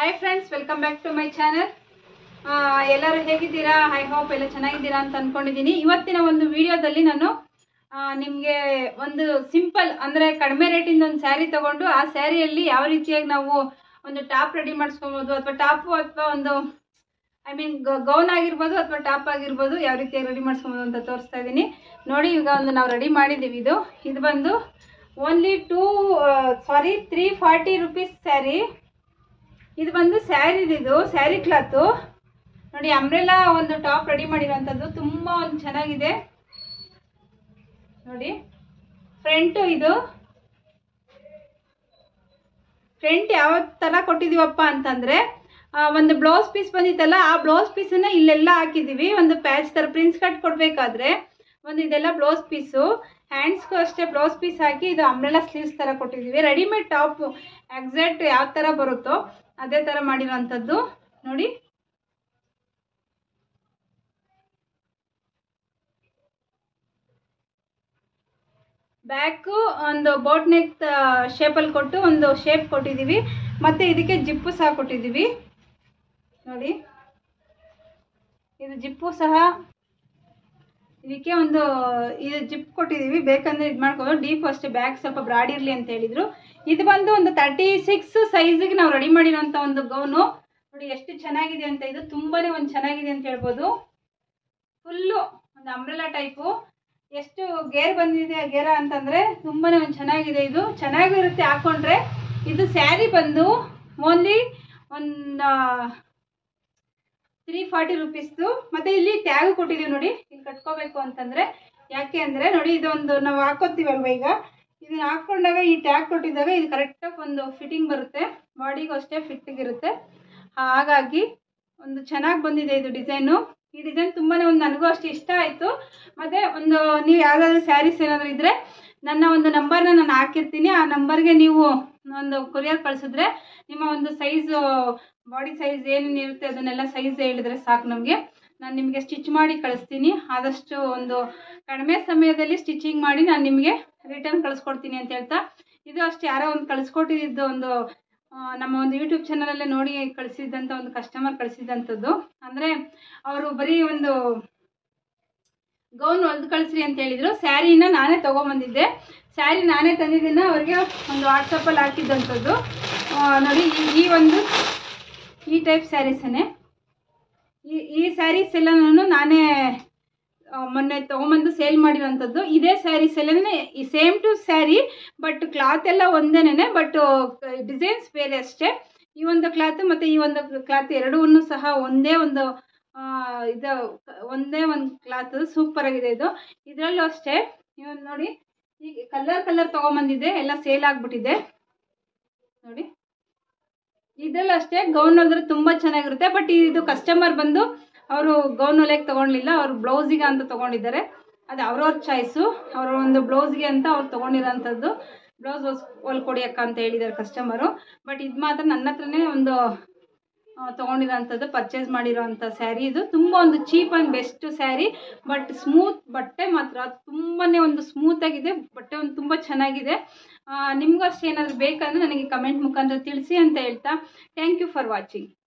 hi friends welcome back to my channel ಎಲ್ಲರೂ ಹೇಗಿದ್ದೀರಾ I hope ಎಲ್ಲ ಚೆನ್ನಾಗಿದ್ದೀರಾ ಅಂತ ಅಂದ್ಕೊಂಡಿದ್ದೀನಿ ಇವತ್ತಿನ ಒಂದು ವಿಡಿಯೋದಲ್ಲಿ ನಾನು ನಿಮಗೆ ಒಂದು ಸಿಂಪಲ್ ಅಂದರೆ ಕಡಿಮೆ ರೇಟಿಂದ ಒಂದು ಸ್ಯಾರಿ ತಗೊಂಡು ಆ ಸ್ಯಾರಿಯಲ್ಲಿ ಯಾವ ರೀತಿಯಾಗಿ ನಾವು ಒಂದು ಟಾಪ್ ರೆಡಿ ಮಾಡಿಸ್ಕೊಬೋದು ಅಥವಾ ಟಾಪು ಅಥವಾ ಒಂದು ಐ ಮೀನ್ ಗೌನ್ ಆಗಿರ್ಬೋದು ಅಥವಾ ಟಾಪ್ ಆಗಿರ್ಬೋದು ಯಾವ ರೀತಿಯಾಗಿ ರೆಡಿ ಮಾಡಿಸ್ಕೊಬೋದು ಅಂತ ತೋರಿಸ್ತಾ ಇದ್ದೀನಿ ನೋಡಿ ಈಗ ಒಂದು ನಾವು ರೆಡಿ ಮಾಡಿದ್ದೀವಿ ಇದು ಇದು ಬಂದು ಓನ್ಲಿ ಟೂ ಸಾರಿ ತ್ರೀ ಫಾರ್ಟಿ ರುಪೀಸ್ ಸ್ಯಾರಿ ಇದು ಬಂದು ಸ್ಯಾರಿ ಇದು ಸ್ಯಾರಿ ಕ್ಲಾತು ನೋಡಿ ಅಂಬ್ರೆಲಾ ಒಂದು ಟಾಪ್ ರೆಡಿ ಮಾಡಿರೋಂಥದ್ದು ತುಂಬ ಒಂದು ಚೆನ್ನಾಗಿದೆ ನೋಡಿ ಫ್ರಂಟು ಇದು ಫ್ರಂಟ್ ಯಾವ ಥರ ಕೊಟ್ಟಿದ್ದೀವಪ್ಪ ಅಂತಂದರೆ ಒಂದು ಬ್ಲೌಸ್ ಪೀಸ್ ಬಂದಿತ್ತಲ್ಲ ಆ ಬ್ಲೌಸ್ ಪೀಸನ್ನು ಇಲ್ಲೆಲ್ಲ ಹಾಕಿದ್ದೀವಿ ಒಂದು ಪ್ಯಾಚ್ ಥರ ಪ್ರಿನ್ಸ್ ಕಟ್ ಕೊಡಬೇಕಾದ್ರೆ ಒಂದು ಇದೆಲ್ಲ ಬ್ಲೌಸ್ ಪೀಸು ಹ್ಯಾಂಡ್ಸ್ಗೂ ಅಷ್ಟೇ ಬ್ಲೌಸ್ ಪೀಸ್ ಹಾಕಿ ಇದು ಅಂಬ್ರೆಲಾ ಸ್ಲೀವ್ಸ್ ಥರ ಕೊಟ್ಟಿದ್ದೀವಿ ರೆಡಿಮೇಡ್ ಟಾಪು ಎಕ್ಸಾಕ್ಟ್ ಯಾವ ಥರ ಬರುತ್ತೋ ಅದೇ ಥರ ಮಾಡಿರೋವಂಥದ್ದು ನೋಡಿ ಬ್ಯಾಕು ಒಂದು ಬೋಟ್ ನೆಕ್ ಶೇಪಲ್ಲಿ ಕೊಟ್ಟು ಒಂದು ಶೇಪ್ ಕೊಟ್ಟಿದ್ದೀವಿ ಮತ್ತು ಇದಕ್ಕೆ ಜಿಪ್ಪು ಸಹ ಕೊಟ್ಟಿದ್ದೀವಿ ನೋಡಿ ಇದು ಜಿಪ್ಪು ಸಹ ಇದಕ್ಕೆ ಒಂದು ಇದು ಜಿಪ್ ಕೊಟ್ಟಿದ್ದೀವಿ ಬೇಕಂದ್ರೆ ಇದು ಮಾಡ್ಬೋದು ಡೀಪ್ ಅಷ್ಟೇ ಬ್ಯಾಗ್ ಸ್ವಲ್ಪ ಬ್ರಾಡ್ ಇರಲಿ ಅಂತ ಹೇಳಿದರು ಇದು ಬಂದು ಒಂದು ತರ್ಟಿ ಸಿಕ್ಸ್ ಸೈಜಿಗೆ ನಾವು ರೆಡಿ ಮಾಡಿರೋಂಥ ಒಂದು ಗೌನು ನೋಡಿ ಎಷ್ಟು ಚೆನ್ನಾಗಿದೆ ಅಂತ ಇದು ತುಂಬಾ ಒಂದು ಚೆನ್ನಾಗಿದೆ ಅಂತ ಹೇಳ್ಬೋದು ಫುಲ್ಲು ಒಂದು ಅಂಬ್ರೆಲಾ ಟೈಪು ಎಷ್ಟು ಗೇರ್ ಬಂದಿದೆ ಗೇರ ಅಂತಂದರೆ ತುಂಬಾ ಒಂದು ಚೆನ್ನಾಗಿದೆ ಇದು ಚೆನ್ನಾಗಿರುತ್ತೆ ಹಾಕ್ಕೊಂಡ್ರೆ ಇದು ಸ್ಯಾರಿ ಬಂದು ಓನ್ಲಿ ಒಂದು ತ್ರೀ ಫಾರ್ಟಿ ರುಪೀಸ್ದು ಮತ್ತು ಇಲ್ಲಿ ಟ್ಯಾಗ್ ಕೊಟ್ಟಿದ್ದೀವಿ ನೋಡಿ ಇಲ್ಲಿ ಕಟ್ಕೋಬೇಕು ಅಂತಂದರೆ ಯಾಕೆ ಅಂದರೆ ನೋಡಿ ಇದೊಂದು ನಾವು ಹಾಕೋತೀವಲ್ವ ಈಗ ಇದನ್ನ ಹಾಕ್ಕೊಂಡಾಗ ಈ ಟ್ಯಾಗ್ ಕೊಟ್ಟಿದ್ದಾಗ ಇದು ಕರೆಕ್ಟಾಗಿ ಒಂದು ಫಿಟ್ಟಿಂಗ್ ಬರುತ್ತೆ ಬಾಡಿಗೂ ಅಷ್ಟೇ ಫಿಟ್ಟಿಗಿರುತ್ತೆ ಹಾಗಾಗಿ ಒಂದು ಚೆನ್ನಾಗಿ ಬಂದಿದೆ ಇದು ಡಿಸೈನು ಈ ಡಿಸೈನ್ ತುಂಬಾ ಒಂದು ನನಗೂ ಅಷ್ಟು ಇಷ್ಟ ಆಯಿತು ಮತ್ತು ಒಂದು ನೀವು ಯಾವುದಾದ್ರೂ ಸ್ಯಾರೀಸ್ ಏನಾದರೂ ಇದ್ದರೆ ನನ್ನ ಒಂದು ನಂಬರ್ನ ನಾನು ಹಾಕಿರ್ತೀನಿ ಆ ನಂಬರ್ಗೆ ನೀವು ಒಂದು ಕೊರಿಯರ್ ಕಳಿಸಿದ್ರೆ ನಿಮ್ಮ ಒಂದು ಸೈಜು ಬಾಡಿ ಸೈಜ್ ಏನೇನು ಇರುತ್ತೆ ಅದನ್ನೆಲ್ಲ ಸೈಜ್ ಹೇಳಿದ್ರೆ ಸಾಕು ನಮಗೆ ನಾನು ನಿಮಗೆ ಸ್ಟಿಚ್ ಮಾಡಿ ಕಳಿಸ್ತೀನಿ ಆದಷ್ಟು ಒಂದು ಕಡಿಮೆ ಸಮಯದಲ್ಲಿ ಸ್ಟಿಚಿಂಗ್ ಮಾಡಿ ನಾನು ನಿಮಗೆ ರಿಟರ್ನ್ ಕಳಿಸ್ಕೊಡ್ತೀನಿ ಅಂತ ಹೇಳ್ತಾ ಇದು ಅಷ್ಟು ಯಾರೋ ಒಂದು ಕಳಿಸ್ಕೊಟ್ಟಿದ್ದು ಒಂದು ನಮ್ಮ ಒಂದು ಯೂಟ್ಯೂಬ್ ಚಾನಲಲ್ಲೇ ನೋಡಿ ಕಳಿಸಿದ್ದಂಥ ಒಂದು ಕಸ್ಟಮರ್ ಕಳಿಸಿದಂಥದ್ದು ಅಂದರೆ ಅವರು ಬರೀ ಒಂದು ಗೌನ್ ಹೊಲ್ದು ಕಳಿಸ್ರಿ ಅಂತ ಹೇಳಿದರು ಸ್ಯಾರಿನ ನಾನೇ ತೊಗೊಂಬಂದಿದ್ದೆ ಸ್ಯಾರಿ ನಾನೇ ತಂದಿದ್ದನ್ನು ಅವ್ರಿಗೆ ಒಂದು ವಾಟ್ಸಪ್ಪಲ್ಲಿ ಹಾಕಿದ್ದಂಥದ್ದು ನೋಡಿ ಈ ಒಂದು ಈ ಟೈಪ್ ಸ್ಯಾರೀಸನ್ನೇ ಈ ಈ ಸ್ಯಾರೀಸ್ ಎಲ್ಲ ನಾನು ನಾನೇ ಮೊನ್ನೆ ತೊಗೊಂಬಂದು ಸೇಲ್ ಮಾಡಿರೋಂಥದ್ದು ಇದೇ ಸ್ಯಾರೀಸ್ ಎಲ್ಲನೇ ಈ same to sari but cloth ಎಲ್ಲ ಒಂದೇನೇ ಬಟ್ ಡಿಸೈನ್ಸ್ ಬೇರೆ ಅಷ್ಟೇ ಈ ಒಂದು ಕ್ಲಾತ್ ಮತ್ತು ಈ ಒಂದು ಕ್ಲಾತ್ ಎರಡೂ ಸಹ ಒಂದೇ ಒಂದು ಇದು ಒಂದೇ ಒಂದು ಕ್ಲಾತ್ ಸೂಪರ್ ಆಗಿದೆ ಇದು ಇದರಲ್ಲೂ ಅಷ್ಟೇ ಇವತ್ತು ನೋಡಿ ಈಗ ಕಲರ್ ಕಲರ್ ತೊಗೊಂಬಂದಿದ್ದೆ ಎಲ್ಲ ಸೇಲ್ ಆಗಿಬಿಟ್ಟಿದೆ ನೋಡಿ ಇದರಲ್ಲೂ ಅಷ್ಟೇ ಗೌನ್ ಹೊಲಿದ್ರೆ ತುಂಬ ಚೆನ್ನಾಗಿರುತ್ತೆ ಬಟ್ ಇದು ಕಸ್ಟಮರ್ ಬಂದು ಅವರು ಗೌನ್ ಹೊಲಿಯಕ್ಕೆ ತೊಗೊಳ್ಲಿಲ್ಲ ಅವ್ರು ಬ್ಲೌಸಿಗೆ ಅಂತ ತೊಗೊಂಡಿದ್ದಾರೆ ಅದು ಅವ್ರವ್ರ ಚಾಯ್ಸು ಅವರ ಒಂದು ಬ್ಲೌಸ್ಗೆ ಅಂತ ಅವ್ರು ತೊಗೊಂಡಿರೋಂಥದ್ದು ಬ್ಲೌಸ್ ಹೊಸ್ ಹೊಲ್ಕೊಡಿ ಅಕ್ಕ ಅಂತ ಹೇಳಿದ್ದಾರೆ ಕಸ್ಟಮರು ಬಟ್ ಇದು ಮಾತ್ರ ನನ್ನ ಹತ್ರನೇ ಒಂದು ತೊಗೊಂಡಿರೋಂಥದ್ದು ಪರ್ಚೇಸ್ ಮಾಡಿರೋಂಥ ಸ್ಯಾರಿ ಇದು ತುಂಬ ಒಂದು cheap and best sari but smooth ಬಟ್ಟೆ ಮಾತ್ರ ತುಂಬಾ ಒಂದು ಸ್ಮೂತಾಗಿದೆ ಬಟ್ಟೆ ಒಂದು ತುಂಬ ಚೆನ್ನಾಗಿದೆ ನಿಮಗೂ ಅಷ್ಟೇ ಏನಾದರೂ ಬೇಕಂದರೆ ನನಗೆ ಕಮೆಂಟ್ ಮುಖಾಂತರ ತಿಳಿಸಿ ಅಂತ ಹೇಳ್ತಾ ಥ್ಯಾಂಕ್ ಯು ಫಾರ್ ವಾಚಿಂಗ್